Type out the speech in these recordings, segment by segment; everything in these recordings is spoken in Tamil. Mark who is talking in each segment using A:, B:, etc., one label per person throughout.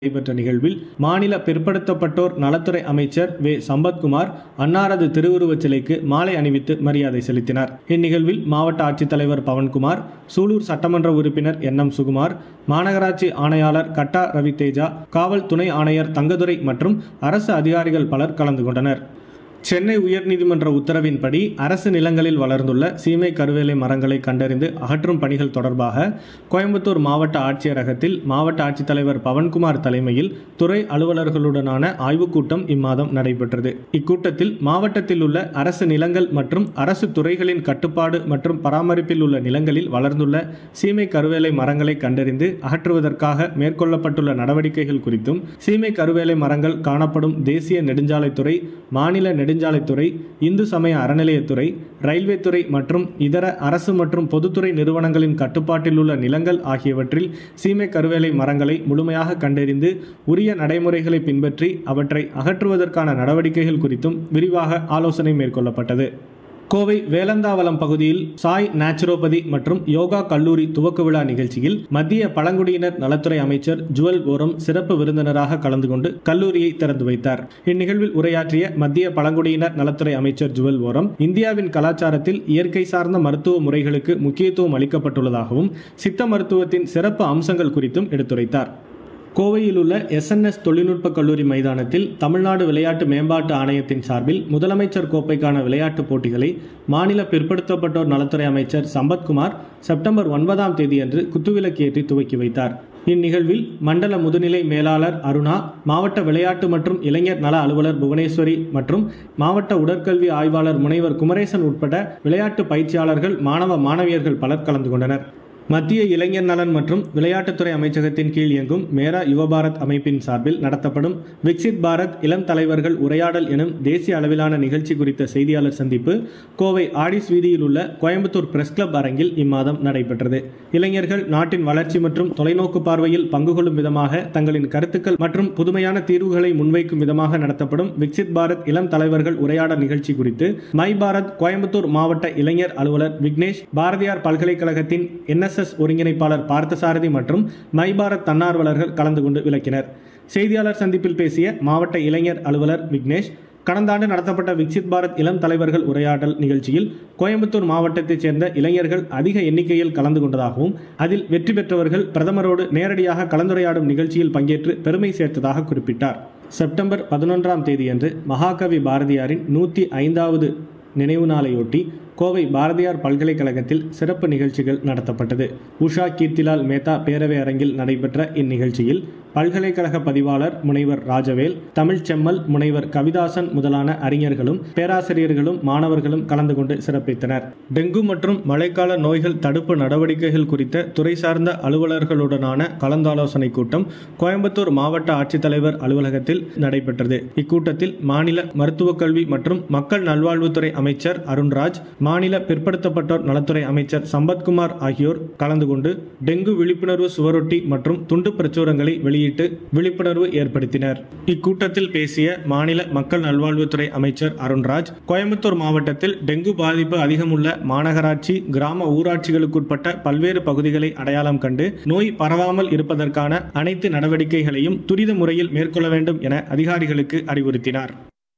A: நடைபெற்ற நிகழ்வில் மாநில பிற்படுத்தப்பட்டோர் நலத்துறை அமைச்சர் வே சம்பத்குமார் அன்னாரது திருவுருவச் சிலைக்கு மாலை அணிவித்து மரியாதை செலுத்தினார் இந்நிகழ்வில் மாவட்ட ஆட்சித்தலைவர் பவன்குமார் சூலூர் சட்டமன்ற உறுப்பினர் என் எம் சுகுமார் மாநகராட்சி ஆணையாளர் கட்டா ரவி தேஜா காவல் துணை ஆணையர் தங்கதுரை மற்றும் அரசு அதிகாரிகள் பலர் கலந்து கொண்டனர் சென்னை உயர்நீதிமன்ற உத்தரவின்படி அரசு நிலங்களில் வளர்ந்துள்ள சீமை கருவேலை மரங்களை கண்டறிந்து அகற்றும் பணிகள் தொடர்பாக கோயம்புத்தூர் மாவட்ட ஆட்சியரகத்தில் மாவட்ட ஆட்சித்தலைவர் பவன்குமார் தலைமையில் துறை அலுவலர்களுடனான ஆய்வுக் கூட்டம் இம்மாதம் நடைபெற்றது இக்கூட்டத்தில் மாவட்டத்தில் உள்ள அரசு நிலங்கள் மற்றும் அரசு துறைகளின் கட்டுப்பாடு மற்றும் பராமரிப்பில் உள்ள நிலங்களில் வளர்ந்துள்ள சீமை கருவேலை மரங்களை கண்டறிந்து அகற்றுவதற்காக மேற்கொள்ளப்பட்டுள்ள நடவடிக்கைகள் குறித்தும் சீமை கருவேலை மரங்கள் காணப்படும் தேசிய நெடுஞ்சாலைத்துறை மாநில நெடுஞ்சாலைத்துறை இந்து சமய அறநிலையத்துறை ரயில்வே துறை மற்றும் இதர அரசு மற்றும் பொதுத்துறை நிறுவனங்களின் கட்டுப்பாட்டில் உள்ள நிலங்கள் ஆகியவற்றில் சீமை கருவேலை மரங்களை முழுமையாக கண்டறிந்து உரிய நடைமுறைகளை பின்பற்றி அவற்றை அகற்றுவதற்கான நடவடிக்கைகள் குறித்தும் விரிவாக ஆலோசனை மேற்கொள்ளப்பட்டது கோவை வேலந்தாவளம் பகுதியில் சாய் நேச்சுரோபதி மற்றும் யோகா கல்லூரி துவக்க விழா நிகழ்ச்சியில் மத்திய பழங்குடியினர் நலத்துறை அமைச்சர் ஜுவல் ஓரம் சிறப்பு விருந்தினராக கலந்து கொண்டு கல்லூரியை திறந்து வைத்தார் இந்நிகழ்வில் உரையாற்றிய மத்திய பழங்குடியினர் நலத்துறை அமைச்சர் ஜுவல் ஓரம் இந்தியாவின் கலாச்சாரத்தில் இயற்கை சார்ந்த மருத்துவ முறைகளுக்கு முக்கியத்துவம் அளிக்கப்பட்டுள்ளதாகவும் சித்த மருத்துவத்தின் சிறப்பு அம்சங்கள் குறித்தும் எடுத்துரைத்தார் கோவையில் உள்ள எஸ்என்எஸ் தொழில்நுட்ப கல்லூரி மைதானத்தில் தமிழ்நாடு விளையாட்டு மேம்பாட்டு ஆணையத்தின் சார்பில் முதலமைச்சர் கோப்பைக்கான விளையாட்டுப் போட்டிகளை மாநில பிற்படுத்தப்பட்டோர் நலத்துறை அமைச்சர் சம்பத்குமார் செப்டம்பர் ஒன்பதாம் தேதியன்று குத்துவிளக்கு ஏற்றி துவக்கி வைத்தார் இந்நிகழ்வில் மண்டல முதுநிலை மேலாளர் அருணா மாவட்ட விளையாட்டு மற்றும் இளைஞர் நல அலுவலர் புவனேஸ்வரி மற்றும் மாவட்ட உடற்கல்வி ஆய்வாளர் முனைவர் குமரேசன் உட்பட விளையாட்டு பயிற்சியாளர்கள் மாணவ மாணவியர்கள் பலர் கலந்து கொண்டனர் மத்திய இளைஞர் நலன் மற்றும் விளையாட்டுத்துறை அமைச்சகத்தின் கீழ் இயங்கும் மேரா யுவபாரத் அமைப்பின் சார்பில் நடத்தப்படும் விக்சித் பாரத் இளம் தலைவர்கள் உரையாடல் எனும் தேசிய அளவிலான நிகழ்ச்சி குறித்த செய்தியாளர் சந்திப்பு கோவை ஆடிஸ் வீதியில் உள்ள கோயம்புத்தூர் பிரஸ் கிளப் அரங்கில் இம்மாதம் நடைபெற்றது இளைஞர்கள் நாட்டின் வளர்ச்சி மற்றும் தொலைநோக்கு பார்வையில் பங்கு கொள்ளும் விதமாக தங்களின் கருத்துக்கள் மற்றும் புதுமையான தீர்வுகளை முன்வைக்கும் விதமாக நடத்தப்படும் விக்சித் பாரத் இளம் தலைவர்கள் உரையாடல் நிகழ்ச்சி குறித்து மை பாரத் கோயம்புத்தூர் மாவட்ட இளைஞர் அலுவலர் விக்னேஷ் பாரதியார் பல்கலைக்கழகத்தின் என்எஸ்எஸ் ஒருங்கிணைப்பாளர் பார்த்தசாரதி மற்றும் மை பாரத் தன்னார்வலர்கள் கலந்து கொண்டு விளக்கினர் செய்தியாளர் சந்திப்பில் பேசிய மாவட்ட இளைஞர் அலுவலர் விக்னேஷ் கடந்த ஆண்டு நடத்தப்பட்ட விக்சித் பாரத் இளம் தலைவர்கள் உரையாடல் நிகழ்ச்சியில் கோயம்புத்தூர் மாவட்டத்தைச் சேர்ந்த இளைஞர்கள் அதிக எண்ணிக்கையில் கலந்து கொண்டதாகவும் அதில் வெற்றி பெற்றவர்கள் பிரதமரோடு நேரடியாக கலந்துரையாடும் நிகழ்ச்சியில் பங்கேற்று பெருமை சேர்த்ததாக குறிப்பிட்டார் செப்டம்பர் பதினொன்றாம் தேதியன்று மகாகவி பாரதியாரின் நூற்றி ஐந்தாவது நினைவு நாளையொட்டி கோவை பாரதியார் பல்கலைக்கழகத்தில் சிறப்பு நிகழ்ச்சிகள் நடத்தப்பட்டது உஷா கீர்த்திலால் மேத்தா பேரவை அரங்கில் நடைபெற்ற இந்நிகழ்ச்சியில் பல்கலைக்கழக பதிவாளர் முனைவர் ராஜவேல் தமிழ்ச் செம்மல் முனைவர் கவிதாசன் முதலான அறிஞர்களும் பேராசிரியர்களும் மாணவர்களும் கலந்து கொண்டு சிறப்பித்தனர் டெங்கு மற்றும் மழைக்கால நோய்கள் தடுப்பு நடவடிக்கைகள் குறித்த துறை சார்ந்த அலுவலர்களுடனான கலந்தாலோசனை கூட்டம் கோயம்புத்தூர் மாவட்ட ஆட்சித்தலைவர் அலுவலகத்தில் நடைபெற்றது இக்கூட்டத்தில் மாநில மருத்துவக் கல்வி மற்றும் மக்கள் நல்வாழ்வுத்துறை அமைச்சர் அருண்ராஜ் மாநில பிற்படுத்தப்பட்டோர் நலத்துறை அமைச்சர் சம்பத்குமார் ஆகியோர் கலந்து கொண்டு டெங்கு விழிப்புணர்வு சுவரொட்டி மற்றும் துண்டு பிரச்சுரங்களை வெளியிட்டு விழிப்புணர்வு ஏற்படுத்தினர் இக்கூட்டத்தில் பேசிய மாநில மக்கள் நல்வாழ்வுத்துறை அமைச்சர் அருண்ராஜ் கோயம்புத்தூர் மாவட்டத்தில் டெங்கு பாதிப்பு அதிகமுள்ள மாநகராட்சி கிராம ஊராட்சிகளுக்குட்பட்ட பல்வேறு பகுதிகளை அடையாளம் கண்டு நோய் பரவாமல் இருப்பதற்கான அனைத்து நடவடிக்கைகளையும் துரித முறையில் மேற்கொள்ள வேண்டும் என அதிகாரிகளுக்கு அறிவுறுத்தினார்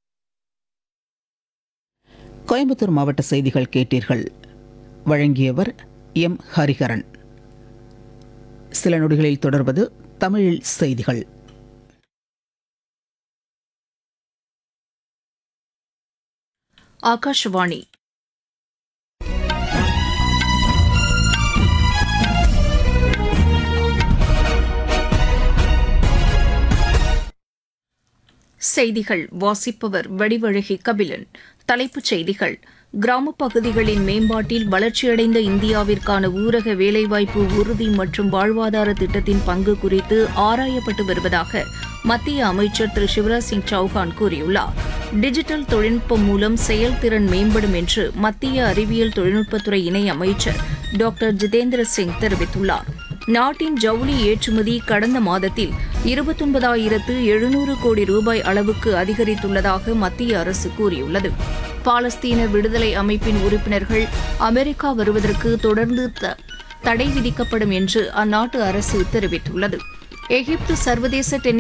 B: கோயம்புத்தூர் மாவட்ட செய்திகள் கேட்டீர்கள் வழங்கியவர் எம் ஹரிஹரன் சில நொடிகளில் தொடர்வது தமிழில் செய்திகள்
C: ಆಕಾಶವಾಣಿ செய்திகள் வாசிப்பவர் வடிவழகி கபிலன் தலைப்புச் செய்திகள் கிராமப் பகுதிகளின் மேம்பாட்டில் வளர்ச்சியடைந்த இந்தியாவிற்கான ஊரக வேலைவாய்ப்பு உறுதி மற்றும் வாழ்வாதார திட்டத்தின் பங்கு குறித்து ஆராயப்பட்டு வருவதாக மத்திய அமைச்சர் திரு சிவராஜ் சிங் சௌஹான் கூறியுள்ளார் டிஜிட்டல் தொழில்நுட்பம் மூலம் செயல்திறன் மேம்படும் என்று மத்திய அறிவியல் தொழில்நுட்பத்துறை இணை அமைச்சர் டாக்டர் ஜிதேந்திர சிங் தெரிவித்துள்ளார் நாட்டின் ஜவுளி ஏற்றுமதி கடந்த மாதத்தில் இருபத்தொன்பதாயிரத்து எழுநூறு கோடி ரூபாய் அளவுக்கு அதிகரித்துள்ளதாக மத்திய அரசு கூறியுள்ளது பாலஸ்தீன விடுதலை அமைப்பின் உறுப்பினர்கள் அமெரிக்கா வருவதற்கு தொடர்ந்து த- தடை விதிக்கப்படும் என்று அந்நாட்டு அரசு தெரிவித்துள்ளது எகிப்து சர்வதேச டென்னிஸ்